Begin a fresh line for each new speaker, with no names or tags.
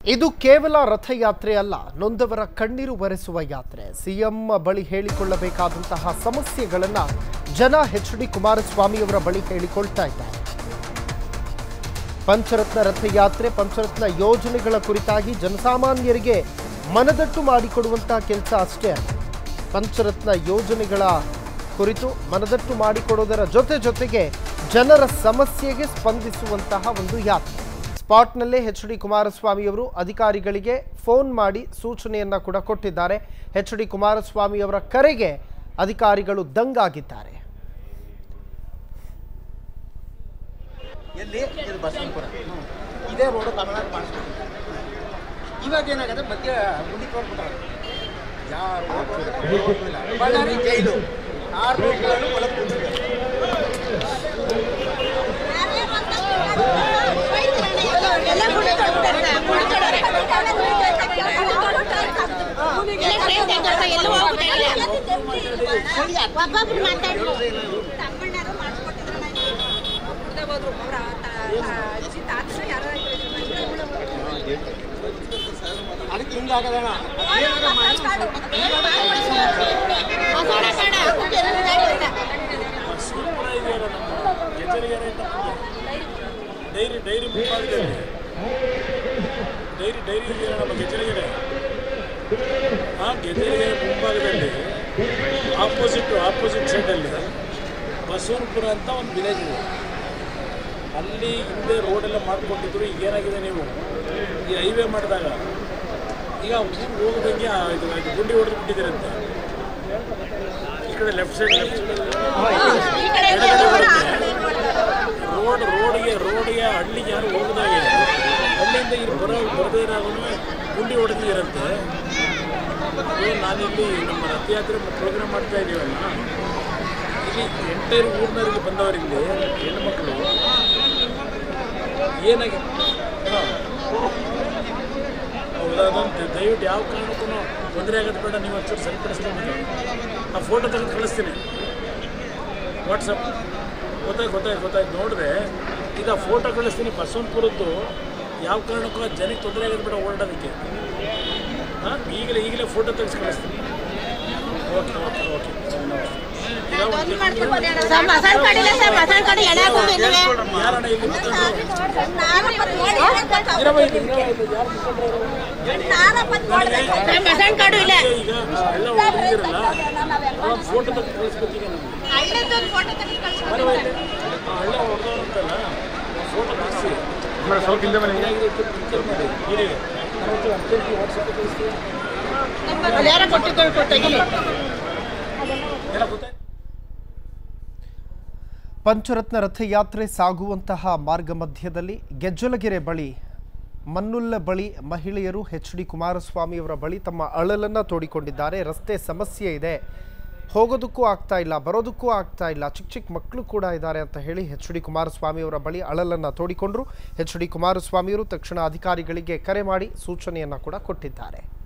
ಇದು ಕೇವಲ ರಥಯಾತ್ರೆ ಅಲ್ಲ ನೊಂದವರ ಕಣ್ಣೀರು ಒರೆಸುವ ಯಾತ್ರೆ ಸಿಎಂ ಬಳಿ ಹೇಳಿಕೊಳ್ಳಬೇಕಾದಂತಹ ಸಮಸ್ಯೆಗಳನ್ನ ಜನ ಎಚ್ ಡಿ ಕುಮಾರಸ್ವಾಮಿಯವರ ಬಳಿ ಹೇಳಿಕೊಳ್ತಾ ಇದ್ದಾರೆ ಪಂಚರತ್ನ ರಥಯಾತ್ರೆ ಪಂಚರತ್ನ ಯೋಜನೆಗಳ ಕುರಿತಾಗಿ ಜನಸಾಮಾನ್ಯರಿಗೆ ಮನದಟ್ಟು ಮಾಡಿಕೊಡುವಂತಹ ಕೆಲಸ ಅಷ್ಟೇ ಅಲ್ಲ ಪಂಚರತ್ನ ಯೋಜನೆಗಳ ಕುರಿತು ಮನದಟ್ಟು ಮಾಡಿಕೊಡೋದರ ಜೊತೆ ಜೊತೆಗೆ ಜನರ ಸಮಸ್ಯೆಗೆ ಸ್ಪಂದಿಸುವಂತಹ ಒಂದು ಯಾತ್ರೆ ಸ್ಪಾಟ್ನಲ್ಲೇ ಎಚ್ ಡಿ ಕುಮಾರಸ್ವಾಮಿಯವರು ಅಧಿಕಾರಿಗಳಿಗೆ ಫೋನ್ ಮಾಡಿ ಸೂಚನೆಯನ್ನ ಕೂಡ ಕೊಟ್ಟಿದ್ದಾರೆ ಎಚ್ ಡಿ ಕುಮಾರಸ್ವಾಮಿಯವರ ಕರೆಗೆ ಅಧಿಕಾರಿಗಳು ದಂಗಾಗಿದ್ದಾರೆ
ಎಲ್ಲಿ ಇದು ಬಸವನಪುರ ಇದೇ ರೋಡು ತಮಿಳ್ನಾಡು ಮಾಡಿಸ್ಬಿಟ್ಟು ಇವಾಗ ಏನಾಗದೆ ಮಧ್ಯ ಗುಂಡಿ ಕೊಟ್ಬಿಟ್ಟಾರೆ ಯಾರು ಹೋಗೋದಿಲ್ಲ. ಬಳ್ಳಾರಿ ಜೈಲು ಆರು ರೂಟ್ಗಳನ್ನು ಒಳಗೆ ಕೂತಿದೆ
ಒಬ್ಬೊಬ್ರು ಮಾತಾಡ್ರು
ಅದಕ್ಕೆ ಹಿಂಗಾಗದಣ
ಶಿವಪುರ ಇದೆಯಲ್ಲ ನಮ್ಮ ಗೆಜರಿಗೆರೆಯಿಂದ ಡೈರಿ ಡೈರಿ ಮುಂಭಾಗದಲ್ಲಿ ಡೈರಿ ಡೈರಿ ಇದೆಯಲ್ಲ ನಮ್ಮ ಗೆಜರಿಗೆರೆ ಆ ಗೆಜರಿಗೆರೆ ಮುಂಭಾಗದಲ್ಲಿ ಆಪೋಸಿಟ್ ಆಪೋಸಿಟ್ ಸೈಡಲ್ಲಿ ಬಸವನಪುರ ಅಂತ ಒಂದು ವಿಲೇಜ್ ಇದೆ ಅಲ್ಲಿ ಹಿಂದೆ ರೋಡೆಲ್ಲ ಮಾಡಿಕೊಂಡಿದ್ರು ಈಗ ಏನಾಗಿದೆ ನೀವು ಈ ಹೈವೇ ಮಾಡಿದಾಗ ಈಗ ಊರು ಹೋಗೋದಂಗೆ ಆ ಇದು ಇದು ಗುಂಡಿ ಹೊಡೆದು ಬಿಟ್ಟಿದ್ದೀರಂತೆ ಈ ಕಡೆ left side left side road ರೋಡ್ಗೆ ರೋಡ್ಗೆ ಹಳ್ಳಿಗೆ ಯಾರು ಹೋಗದಾಗೆ ಹಳ್ಳಿಯಿಂದ ಇಲ್ಲಿ ಬರೋ ಬರದೇ ಇರೋನು ಗುಂಡಿ ಹೊಡೆದಿರಂತೆ ನಾನಿಲ್ಲಿ ನಮ್ಮ ರಥಯಾತ್ರೆ ಪ್ರೋಗ್ರಾಮ್ ಮಾಡ್ತಾ ಇದ್ದೀವಲ್ಲ ಇಲ್ಲಿ ಎಂಟೈರ್ ಊರಿನವರಿಗೆ ಬಂದವರಿಗೆ ಹೆಣ್ಮಕ್ಳು ಏನಾಗಿದೆ ಹಾಂ ಹೌದಾ ಅದೊಂದು ದಯವಿಟ್ಟು ಯಾವ ಕಾರಣಕ್ಕೂ ತೊಂದರೆ ಆಗೋದು ಬೇಡ ನೀವು ಒಂಚೂರು ಸರಿಪಡಿಸ್ಕೊಂಡು ಆ ಫೋಟೋ ತೆಗೆದು ಕಳಿಸ್ತೀನಿ ವಾಟ್ಸಪ್ ಗೊತ್ತಾಯ್ತು ಗೊತ್ತಾಯ್ತು ಗೊತ್ತಾಯ್ತು ನೋಡಿದ್ರೆ ಈಗ ಫೋಟೋ ಕಳಿಸ್ತೀನಿ ಬಸವನಪುರದ್ದು ಯಾವ ಕಾರಣಕ್ಕೂ ಆ ಜನಕ್ಕೆ ತೊಂದರೆ ಆಗೋದು ಬೇಡ ಓಡಾಡೋದಕ್ಕೆ ಹಾಂ ಈಗಲೇ ಈಗಲೇ ಫೋಟೋ ತೆಗೆಸಿ ಕಳಿಸ್ತೀನಿ ಓಕೆ ಓಕೆ ಓಕೆ ಈಗ ಒಂದು ಯಾರಣ್ಣ ಇಲ್ಲಿ ಮುಖಂಡರು ಇರವ ಇಲ್ಲಿ ಇರವ ಇಲ್ಲಿ ಯಾರು ಮುಖಂಡರು
ಮಸಣ್ ಕಾಡು ಇಲ್ಲ
ಈಗ ಎಲ್ಲ ಹೋಗಿರಲ್ಲ ಒಂದು ಫೋಟೋ ತೆಗೆದು ಕಳಿಸ್ಬೇಕು ಈಗ ನಮಗೆ ಪರವಾಗಿಲ್ಲ ಆ ಹಳ್ಳ ಹೊಡೆದವರಂತಲ್ಲ ಆ ಫೋಟೋ ಕಳಿಸಿ ಏನಾಗಿದೆ ಅಂತ ಪಿಕ್ಚರ್ ಮಾಡಿ ಹೀರಿಗೆ ನಾವು ಅರ್ಜೆಂಟ್ ವಾಟ್ಸಪ್ ಕಳಿಸ್ತೀವಿ
ಯಾರ ಕೊಟ್ಟಿದ್ದು ಕೊಟ್ಟಿಲ್ಲ
ಎಲ್ಲ ಗೊತ್ತಾಯ್ತು
ಪಂಚರತ್ನ ರಥಯಾತ್ರೆ ಸಾಗುವಂತಹ ಮಾರ್ಗ ಮಧ್ಯದಲ್ಲಿ ಗೆಜ್ಜಲಗೆರೆ ಬಳಿ ಮನ್ನುಲ್ಲ ಬಳಿ ಮಹಿಳೆಯರು ಎಚ್ ಡಿ ಕುಮಾರಸ್ವಾಮಿಯವರ ಬಳಿ ತಮ್ಮ ಅಳಲನ್ನು ತೋಡಿಕೊಂಡಿದ್ದಾರೆ ರಸ್ತೆ ಸಮಸ್ಯೆ ಇದೆ ಹೋಗೋದಕ್ಕೂ ಆಗ್ತಾ ಇಲ್ಲ ಬರೋದಕ್ಕೂ ಆಗ್ತಾ ಇಲ್ಲ ಚಿಕ್ಕ ಚಿಕ್ಕ ಮಕ್ಕಳು ಕೂಡ ಇದ್ದಾರೆ ಅಂತ ಹೇಳಿ ಎಚ್ ಡಿ ಕುಮಾರಸ್ವಾಮಿಯವರ ಬಳಿ ಅಳಲನ್ನು ತೋಡಿಕೊಂಡ್ರು ಎಚ್ ಡಿ ಕುಮಾರಸ್ವಾಮಿಯವರು ತಕ್ಷಣ ಅಧಿಕಾರಿಗಳಿಗೆ ಕರೆ ಮಾಡಿ ಸೂಚನೆಯನ್ನು ಕೂಡ ಕೊಟ್ಟಿದ್ದಾರೆ